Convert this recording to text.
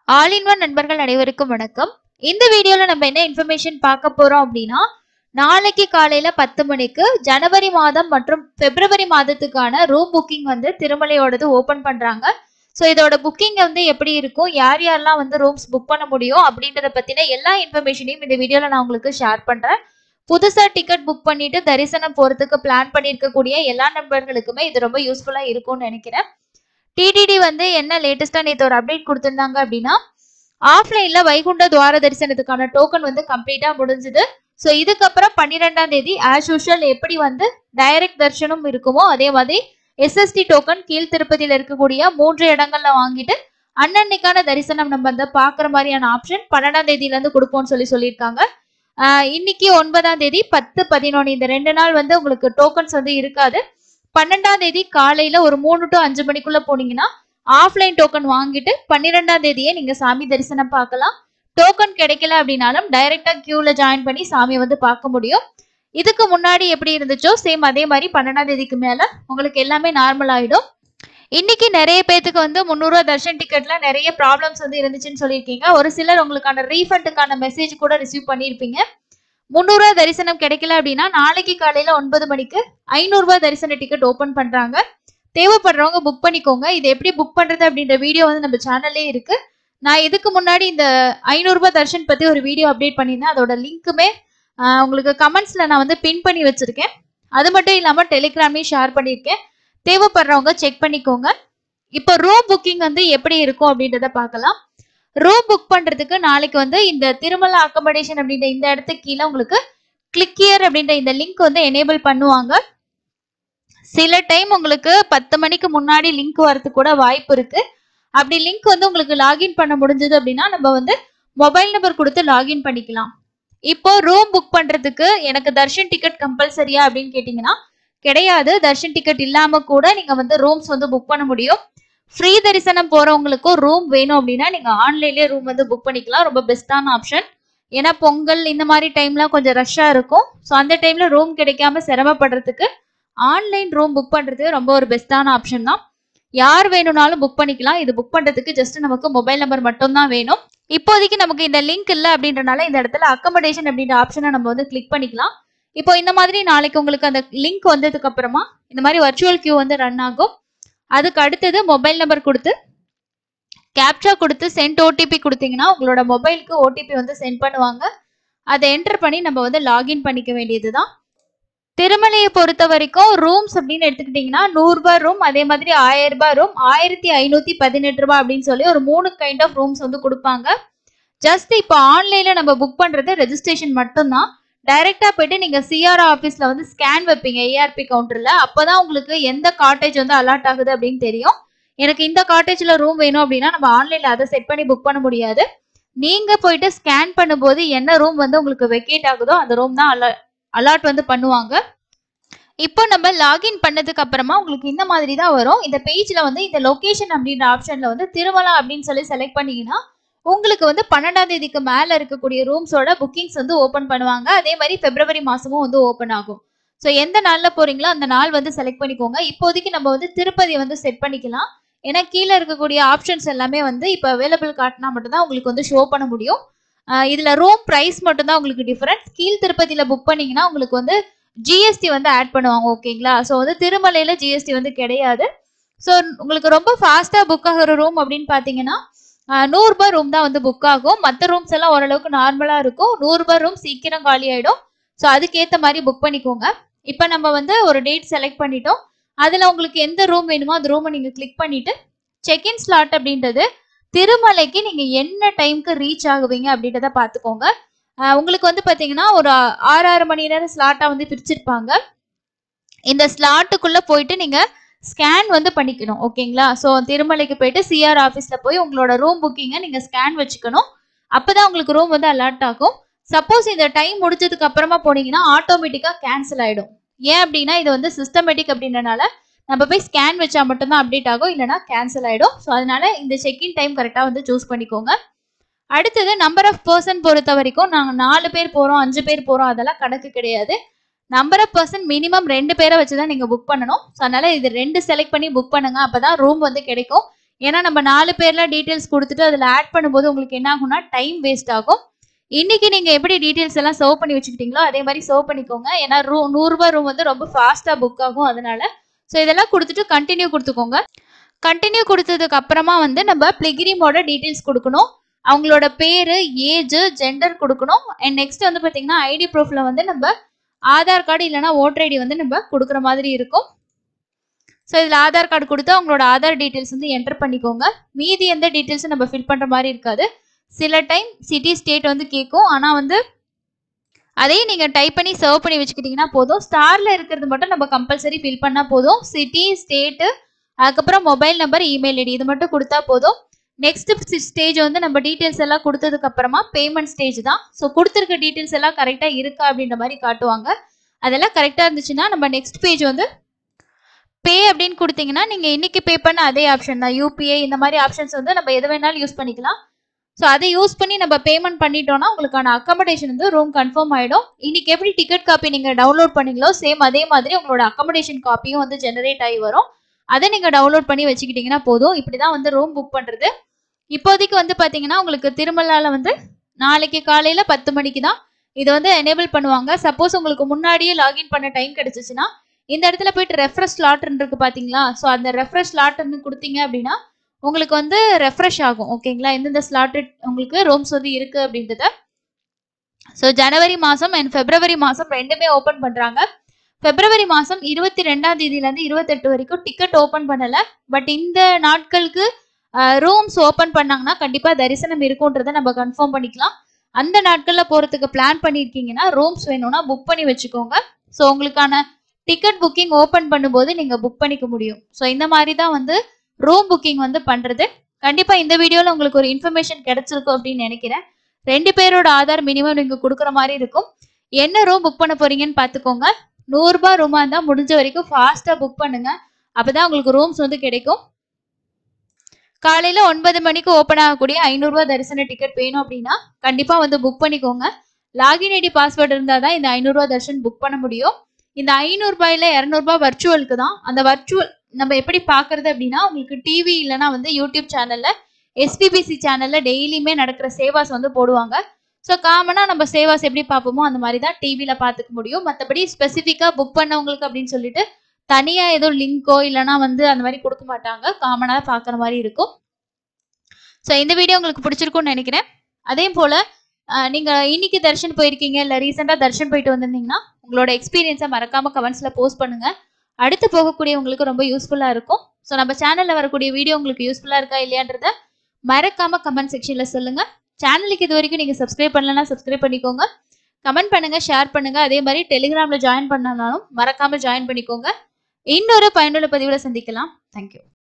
all in one நண்பர்கள் அனைவருக்கும் வணக்கம் இந்த வீடியோல நம்ம என்ன இன்ஃபர்மேஷன் பார்க்க போறோம் அப்படின்னா நாளைக்கு காலையில பத்து மணிக்கு ஜனவரி மாதம் மற்றும் பிப்ரவரி மாதத்துக்கான ரூம் புக்கிங் வந்து திருமலையோடது ஓபன் பண்றாங்க ஸோ இதோட புக்கிங் வந்து எப்படி இருக்கும் யார் யாரெல்லாம் வந்து ரூம்ஸ் புக் பண்ண முடியும் அப்படின்றத பத்தின எல்லா இன்ஃபர்மேஷனையும் இந்த வீடியோல நான் உங்களுக்கு ஷேர் பண்றேன் புதுசா டிக்கெட் புக் பண்ணிட்டு தரிசனம் போறதுக்கு பிளான் பண்ணியிருக்கக்கூடிய எல்லா நண்பர்களுக்குமே இது ரொம்ப யூஸ்ஃபுல்லா இருக்கும்னு நினைக்கிறேன் டிடிடி வந்து என்ன லேட்டஸ்டா நேற்று ஒரு அப்டேட் கொடுத்திருந்தாங்க அப்படின்னா ஆஃப்லைன்ல வைகுண்ட துவார தரிசனத்துக்கான டோக்கன் வந்து கம்ப்ளீட்டா முடிஞ்சுது ஸோ இதுக்கப்புறம் பன்னிரெண்டாம் தேதி ஆஸ் யூஷுவல் எப்படி வந்து டைரக்ட் தரிசனம் இருக்குமோ அதே மாதிரி எஸ்எஸ்டி டோக்கன் கீழ் திருப்பதியில இருக்கக்கூடிய மூன்று இடங்கள்ல வாங்கிட்டு அன்னன்னைக்கான தரிசனம் நம்ம வந்து பாக்குற மாதிரியான ஆப்ஷன் பன்னெண்டாம் தேதியில இருந்து கொடுப்போம்னு சொல்லி சொல்லியிருக்காங்க ஆஹ் இன்னைக்கு ஒன்பதாம் தேதி பத்து பதினொன்று இந்த ரெண்டு நாள் வந்து உங்களுக்கு டோக்கன்ஸ் வந்து இருக்காது பன்னெண்டாம் தேதி காலையில ஒரு மூணு டு அஞ்சு மணிக்குள்ள போனீங்கன்னா ஆஃப்லைன் டோக்கன் வாங்கிட்டு பன்னிரெண்டாம் தேதியே நீங்க சாமி தரிசனம் பார்க்கலாம் டோக்கன் கிடைக்கல அப்படின்னாலும் டைரக்டா கியூல ஜாயின் பண்ணி சாமியை வந்து பார்க்க முடியும் இதுக்கு முன்னாடி எப்படி இருந்துச்சோ சேம் அதே மாதிரி பன்னெண்டாம் தேதிக்கு மேல உங்களுக்கு எல்லாமே நார்மல் ஆயிடும் இன்னைக்கு நிறைய பேத்துக்கு வந்து முந்நூறுவா தர்ஷன் டிக்கெட்ல நிறைய ப்ராப்ளம்ஸ் வந்து இருந்துச்சுன்னு சொல்லியிருக்கீங்க ஒரு சிலர் உங்களுக்கான ரீஃபண்டுக்கான மெசேஜ் கூட ரிசீவ் பண்ணியிருப்பீங்க முந்நூறுவா தரிசனம் கிடைக்கல அப்படின்னா நாளைக்கு காலையில ஒன்பது மணிக்கு ஐநூறுரூவா தரிசன டிக்கெட் ஓபன் பண்றாங்க தேவைப்படுறவங்க புக் பண்ணிக்கோங்க இது எப்படி புக் பண்றது அப்படின்ற வீடியோ வந்து நம்ம சேனல்லே இருக்கு நான் இதுக்கு முன்னாடி இந்த ஐநூறுரூபா தர்ஷன் பத்தி ஒரு வீடியோ அப்டேட் பண்ணியிருந்தேன் அதோட லிங்க்குமே ஆஹ், உங்களுக்கு கமெண்ட்ஸ்ல நான் வந்து பின் பண்ணி வச்சிருக்கேன் அது மட்டும் இல்லாம டெலிகிராம்லயும் ஷேர் பண்ணியிருக்கேன் தேவைப்படுறவங்க செக் பண்ணிக்கோங்க இப்போ ரூம் புக்கிங் வந்து எப்படி இருக்கும் அப்படின்றத பார்க்கலாம் ரூம் புக் பண்றதுக்கு நாளைக்கு வந்து இந்த திருமலா அக்கமடேஷன் அப்படின்ற இந்த இடத்துக்கு கீழே உங்களுக்கு கிளிக்கியர் அப்படின்ற இந்த லிங்க் வந்து எனேபிள் பண்ணுவாங்க சில டைம் உங்களுக்கு பத்து மணிக்கு முன்னாடி லிங்க் வரதுக்கு கூட வாய்ப்பு இருக்கு அப்படி லிங்க் வந்து உங்களுக்கு லாகின் பண்ண முடிஞ்சது அப்படின்னா நம்ம வந்து மொபைல் நம்பர் கொடுத்து லாகின் பண்ணிக்கலாம் இப்போ ரூம் புக் பண்றதுக்கு எனக்கு தர்ஷன் டிக்கெட் கம்பல்சரியா அப்படின்னு கேட்டிங்கன்னா கிடையாது தர்ஷன் டிக்கெட் இல்லாம கூட நீங்க வந்து ரூம்ஸ் வந்து புக் பண்ண முடியும் ஃப்ரீ தரிசனம் போறவங்களுக்கும் ரூம் வேணும் அப்படின்னா நீங்க ஆன்லைன்லயே ரூம் வந்து புக் பண்ணிக்கலாம் ரொம்ப பெஸ்டான ஆப்ஷன் ஏன்னா பொங்கல் இந்த மாதிரி டைம்லாம் கொஞ்சம் ரஷ்ஷா இருக்கும் ஸோ அந்த டைம்ல ரூம் கிடைக்காம சிரமப்படுறதுக்கு ஆன்லைன் ரூம் புக் பண்றது ரொம்ப ஒரு பெஸ்டான ஆப்ஷன் தான் யார் வேணும்னாலும் புக் பண்ணிக்கலாம் இது புக் பண்றதுக்கு ஜஸ்ட் நமக்கு மொபைல் நம்பர் மட்டும் தான் வேணும் இப்போதைக்கு நமக்கு இந்த லிங்க் இல்லை அப்படின்றனால இந்த இடத்துல அக்கமடேஷன் அப்படின்ற ஆப்ஷனை நம்ம வந்து கிளிக் பண்ணிக்கலாம் இப்போ இந்த மாதிரி நாளைக்கு உங்களுக்கு அந்த லிங்க் வந்ததுக்கு அப்புறமா இந்த மாதிரி வர்ச்சுவல் கியூ வந்து ரன் ஆகும் அதுக்கு அடுத்தது மொபைல் நம்பர் கொடுத்து கேப்சா கொடுத்து சென்ட் ஓடிபி கொடுத்தீங்கன்னா உங்களோட மொபைலுக்கு ஓடிபி வந்து சென்ட் பண்ணுவாங்க அதை என்டர் பண்ணி நம்ம வந்து லாகின் பண்ணிக்க வேண்டியதுதான் திருமலையை பொறுத்த வரைக்கும் ரூம்ஸ் அப்படின்னு எடுத்துக்கிட்டிங்கன்னா நூறுரூபா ரூம் அதே மாதிரி ஆயிரம் ரூபாய் ரூம் ஆயிரத்தி ஐநூற்றி பதினெட்டு ரூபாய் அப்படின்னு சொல்லி ஒரு மூணு கைண்ட் ஆஃப் ரூம்ஸ் வந்து கொடுப்பாங்க ஜஸ்ட் இப்போ ஆன்லைனில் நம்ம புக் பண்ணுறது ரெஜிஸ்ட்ரேஷன் மட்டும்தான் டைரெக்டாக போயிட்டு நீங்கள் சிஆர் ஆஃபீஸில் வந்து ஸ்கேன் வைப்பீங்க ஏஆர்பி கவுண்டரில் அப்போ தான் உங்களுக்கு எந்த காட்டேஜ் வந்து அலாட் ஆகுது அப்படின்னு தெரியும் எனக்கு இந்த காட்டேஜில் ரூம் வேணும் அப்படின்னா நம்ம ஆன்லைனில் அதை செட் பண்ணி புக் பண்ண முடியாது நீங்கள் போயிட்டு ஸ்கேன் பண்ணும்போது என்ன ரூம் வந்து உங்களுக்கு வெக்கேட் ஆகுதோ அந்த ரூம் தான் அலா அலாட் வந்து பண்ணுவாங்க இப்போ நம்ம லாகின் பண்ணதுக்கு அப்புறமா உங்களுக்கு இந்த மாதிரி தான் வரும் இந்த பேஜ்ல வந்து இந்த லொகேஷன் அப்படின்ற ஆப்ஷன்ல வந்து திருமலா அப்படின்னு சொல்லி செலக்ட் பண்ணீங்கன்னா உங்களுக்கு வந்து பன்னெண்டாம் தேதிக்கு மேல இருக்கக்கூடிய ரூம்ஸோட புக்கிங்ஸ் வந்து ஓபன் பண்ணுவாங்க அதே மாதிரி பிப்ரவரி மாசமும் வந்து ஓபன் ஆகும் ஸோ எந்த நாள்ல போறீங்களோ அந்த நாள் வந்து செலக்ட் பண்ணிக்கோங்க இப்போதைக்கு நம்ம வந்து திருப்பதி வந்து செட் பண்ணிக்கலாம் ஏன்னா கீழே இருக்கக்கூடிய ஆப்ஷன்ஸ் எல்லாமே வந்து இப்போ அவைலபிள் காட்டினா மட்டும்தான் உங்களுக்கு வந்து ஷோ பண்ண முடியும் ஆஹ் இதுல ரூம் பிரைஸ் மட்டும்தான் உங்களுக்கு டிஃபரன்ஸ் கீழ் திருப்பதியில புக் பண்ணீங்கன்னா உங்களுக்கு வந்து ஜிஎஸ்டி வந்து ஆட் பண்ணுவாங்க ஓகேங்களா ஸோ வந்து திருமலையில ஜிஎஸ்டி வந்து கிடையாது ஸோ உங்களுக்கு ரொம்ப ஃபாஸ்ட்டாக புக் ஆகிற ரூம் அப்படின்னு பார்த்தீங்கன்னா ஆஹ் நூறுரூபா ரூம் தான் வந்து புக் ஆகும் மற்ற ரூம்ஸ் எல்லாம் ஓரளவுக்கு நார்மலாக இருக்கும் நூறுரூபா ரூம் சீக்கிரம் காலி ஆகிடும் ஸோ அதுக்கேற்ற மாதிரி புக் பண்ணிக்கோங்க இப்போ நம்ம வந்து ஒரு டேட் செலக்ட் பண்ணிட்டோம் அதில் உங்களுக்கு எந்த ரூம் வேணுமோ அந்த ரூமை நீங்கள் கிளிக் பண்ணிட்டு செக்இன் ஸ்லாட் அப்படின்றது திருமலைக்கு நீங்கள் என்ன டைம்க்கு ரீச் ஆகுவீங்க அப்படின்றத பார்த்துக்கோங்க ஆஹ் உங்களுக்கு வந்து பார்த்தீங்கன்னா ஒரு ஆறு ஆறு மணி நேரம் ஸ்லாட்டாக வந்து பிரிச்சிருப்பாங்க இந்த ஸ்லாட்டுக்குள்ளே போயிட்டு நீங்கள் ஸ்கேன் வந்து பண்ணிக்கணும் ஓகேங்களா ஸோ திருமலைக்கு போயிட்டு சிஆர் ஆஃபீஸில் போய் உங்களோட ரூம் புக்கிங்கை நீங்கள் ஸ்கேன் வச்சுக்கணும் அப்போ தான் உங்களுக்கு ரூம் வந்து அலர்ட் ஆகும் சப்போஸ் இந்த டைம் முடிஞ்சதுக்கு அப்புறமா போனீங்கன்னா ஆட்டோமேட்டிக்காக கேன்சல் ஆகிடும் ஏன் அப்படின்னா இது வந்து சிஸ்டமேட்டிக் அப்படின்றனால நம்ம போய் ஸ்கேன் வச்சா மட்டும்தான் அப்டேட் ஆகும் இல்லைனா கேன்சல் ஆகிடும் ஸோ அதனால இந்த செக்இன் டைம் கரெக்டாக வந்து சூஸ் பண்ணிக்கோங்க அடுத்தது நம்பர் ஆஃப் பர்சன் பொறுத்த வரைக்கும் நாங்கள் நாலு பேர் போகிறோம் அஞ்சு பேர் போகிறோம் அதெல்லாம் கணக்கு கிடையாது நம்பர் ஆஃப் பர்சன் மினிமம் ரெண்டு பேரை வச்சு தான் நீங்கள் புக் பண்ணணும் ஸோ அதனால இது ரெண்டு செலக்ட் பண்ணி புக் பண்ணுங்க அப்போ தான் ரூம் வந்து கிடைக்கும் ஏன்னா நம்ம நாலு பேர்ல டீட்டெயில்ஸ் கொடுத்துட்டு அதில் ஆட் பண்ணும்போது உங்களுக்கு என்ன ஆகும்னா டைம் வேஸ்ட் ஆகும் இன்னைக்கு நீங்க எப்படி டீட்டெயில்ஸ் எல்லாம் சர்வ் பண்ணி வச்சுக்கிட்டீங்களோ அதே மாதிரி சர்வ் பண்ணிக்கோங்க ஏன்னா ரூ நூறுரூபா ரூம் வந்து ரொம்ப ஃபாஸ்டா புக் ஆகும் அதனால ஸோ இதெல்லாம் கொடுத்துட்டு கண்டினியூ கொடுத்துக்கோங்க கண்டினியூ கொடுத்ததுக்கு அப்புறமா வந்து நம்ம பிளிகிரிமோட டீட்டெயில்ஸ் கொடுக்கணும் அவங்களோட பேரு ஏஜ் ஜெண்டர் கொடுக்கணும் அண்ட் நெக்ஸ்ட் வந்து பாத்தீங்கன்னா ஐடி ப்ரூஃப்ல வந்து நம்ம ஆதார் கார்டு இல்லைன்னா ஓட்டர் ஐடி வந்து நம்ம கொடுக்குற மாதிரி இருக்கும் ஸோ இதில் ஆதார் கார்டு கொடுத்து அவங்களோட ஆதார் டீட்டெயில்ஸ் வந்து என்டர் பண்ணிக்கோங்க மீதி எந்த டீட்டெயில்ஸும் நம்ம ஃபில் பண்ணுற மாதிரி இருக்காது சில டைம் சிட்டி ஸ்டேட் வந்து கேட்கும் ஆனால் வந்து அதையும் நீங்கள் டைப் பண்ணி சர்வ் பண்ணி வச்சுக்கிட்டிங்கன்னா போதும் ஸ்டாரில் இருக்கிறது மட்டும் நம்ம கம்பல்சரி ஃபில் பண்ணால் போதும் சிட்டி ஸ்டேட்டு அதுக்கப்புறம் மொபைல் நம்பர் இமெயில் ஐடி இது மட்டும் கொடுத்தா போதும் நெக்ஸ்ட் ஸ்டேஜ் வந்து நம்ம டீட்டெயில்ஸ் எல்லாம் கொடுத்ததுக்கு அப்புறமா பேமெண்ட் ஸ்டேஜ் தான் ஸோ கொடுத்துருக்க டீட்டெயில்ஸ் எல்லாம் கரெக்டாக இருக்கா அப்படின்ற மாதிரி காட்டுவாங்க அதெல்லாம் கரெக்டாக இருந்துச்சுன்னா நம்ம நெக்ஸ்ட் பேஜ் வந்து பே அப்படின்னு கொடுத்தீங்கன்னா நீங்கள் இன்னைக்கு பே பண்ண அதே ஆப்ஷன் தான் யூபிஐ இந்த மாதிரி ஆப்ஷன்ஸ் வந்து நம்ம எது வேணாலும் யூஸ் பண்ணிக்கலாம் ஸோ அதை யூஸ் பண்ணி நம்ம பேமெண்ட் பண்ணிட்டோம்னா உங்களுக்கான அக்கமடேஷன் வந்து ரூம் கன்ஃபார்ம் ஆகிடும் இன்னைக்கு எப்படி டிக்கெட் காப்பி நீங்கள் டவுன்லோட் பண்ணீங்களோ சேம் அதே மாதிரி உங்களோட அக்கமடேஷன் காப்பியும் வந்து ஜெனரேட் ஆகி வரும் அதை நீங்கள் டவுன்லோட் பண்ணி வச்சுக்கிட்டீங்கன்னா போதும் இப்படி தான் வந்து ரூம் புக் பண்ணுறது இப்போதைக்கு வந்து பார்த்தீங்கன்னா உங்களுக்கு திருமலால வந்து நாளைக்கு காலையில் பத்து மணிக்கு தான் இதை வந்து எனேபிள் பண்ணுவாங்க சப்போஸ் உங்களுக்கு முன்னாடியே லாகின் பண்ண டைம் கிடைச்சிச்சுன்னா இந்த இடத்துல போயிட்டு ரெஃப்ரெஷ் ஸ்லாட்னு இருக்கு பார்த்தீங்களா ஸோ அந்த ரெஃப்ரெஷ் ஸ்லாட்னு கொடுத்தீங்க அப்படின்னா உங்களுக்கு வந்து ரெஃப்ரெஷ் ஆகும் ஓகேங்களா எந்தெந்த ஸ்லாட் உங்களுக்கு ரூம்ஸ் வந்து இருக்கு அப்படின்றத ஸோ ஜனவரி மாதம் அண்ட் பிப்ரவரி மாதம் ரெண்டுமே ஓப்பன் பண்ணுறாங்க பிப்ரவரி மாதம் இருபத்தி ரெண்டாம் தேதியிலேருந்து இருபத்தெட்டு வரைக்கும் டிக்கெட் ஓப்பன் பண்ணலை பட் இந்த நாட்களுக்கு ரூம்ஸ் ஓப்பன் பண்ணாங்கன்னா கண்டிப்பாக தரிசனம் இருக்குன்றதை நம்ம கன்ஃபார்ம் பண்ணிக்கலாம் அந்த நாட்களில் போகிறதுக்கு பிளான் பண்ணியிருக்கீங்கன்னா ரூம்ஸ் வேணும்னா புக் பண்ணி வச்சுக்கோங்க ஸோ உங்களுக்கான டிக்கெட் புக்கிங் ஓப்பன் பண்ணும்போது நீங்கள் புக் பண்ணிக்க முடியும் ஸோ இந்த மாதிரி தான் வந்து ரூம் புக்கிங் வந்து பண்ணுறது கண்டிப்பாக இந்த வீடியோவில் உங்களுக்கு ஒரு இன்ஃபர்மேஷன் கிடைச்சிருக்கும் அப்படின்னு நினைக்கிறேன் ரெண்டு பேரோட ஆதார் மினிமம் நீங்கள் கொடுக்குற மாதிரி இருக்கும் என்ன ரூம் புக் பண்ண போறீங்கன்னு பார்த்துக்கோங்க நூறுரூபா ரூமாக இருந்தால் முடிஞ்ச வரைக்கும் ஃபாஸ்ட்டாக புக் பண்ணுங்க அப்பதான் உங்களுக்கு ரூம்ஸ் வந்து கிடைக்கும் காலையில் ஒன்பது மணிக்கு ஓப்பன் ஆகக்கூடிய ஐநூறுரூவா தரிசன டிக்கெட் வேணும் அப்படின்னா கண்டிப்பாக வந்து புக் பண்ணிக்கோங்க லாகின் ஐடி பாஸ்வேர்டு இருந்தால் தான் இந்த ஐநூறுரூவா தர்ஷன் புக் பண்ண முடியும் இந்த ஐநூறுபாயில் இரநூறுபா வர்ச்சுவலுக்கு தான் அந்த வர்ச்சுவல் நம்ம எப்படி பார்க்கறது அப்படின்னா உங்களுக்கு டிவி இல்லைன்னா வந்து யூடியூப் சேனலில் எஸ்பிபிசி சேனலில் டெய்லியுமே நடக்கிற சேவாஸ் வந்து போடுவாங்க ஸோ காமனாக நம்ம சேவாஸ் எப்படி பார்ப்போமோ அந்த மாதிரி தான் டிவியில் பார்த்துக்க முடியும் மற்றபடி ஸ்பெசிஃபிக்காக புக் பண்ணவங்களுக்கு அப்படின்னு சொல்லிட்டு தனியாக ஏதோ லிங்கோ இல்லைனா வந்து அந்த மாதிரி கொடுக்க மாட்டாங்க காமனாக பார்க்குற மாதிரி இருக்கும் ஸோ இந்த வீடியோ உங்களுக்கு பிடிச்சிருக்கும்னு நினைக்கிறேன் அதே போல் நீங்கள் இன்னைக்கு தர்ஷன் போயிருக்கீங்க இல்லை ரீசெண்டாக தர்ஷன் போயிட்டு வந்திருந்தீங்கன்னா உங்களோட எக்ஸ்பீரியன்ஸை மறக்காமல் கமெண்ட்ஸில் போஸ்ட் பண்ணுங்கள் அடுத்து போகக்கூடிய உங்களுக்கு ரொம்ப யூஸ்ஃபுல்லாக இருக்கும் ஸோ நம்ம சேனலில் வரக்கூடிய வீடியோ உங்களுக்கு யூஸ்ஃபுல்லாக இருக்கா இல்லையான்றத மறக்காமல் கமெண்ட் செக்ஷனில் சொல்லுங்கள் சேனலுக்கு இது வரைக்கும் நீங்கள் சப்ஸ்கிரைப் பண்ணலன்னா சப்ஸ்கிரைப் பண்ணிக்கோங்க கமெண்ட் பண்ணுங்கள் ஷேர் பண்ணுங்கள் அதே மாதிரி டெலிகிராமில் ஜாயின் பண்ணனாலும் மறக்காமல் ஜாயின் பண்ணிக்கோங்க இன்னொரு பயனுள்ள பதிவில் சந்திக்கலாம் தேங்க்யூ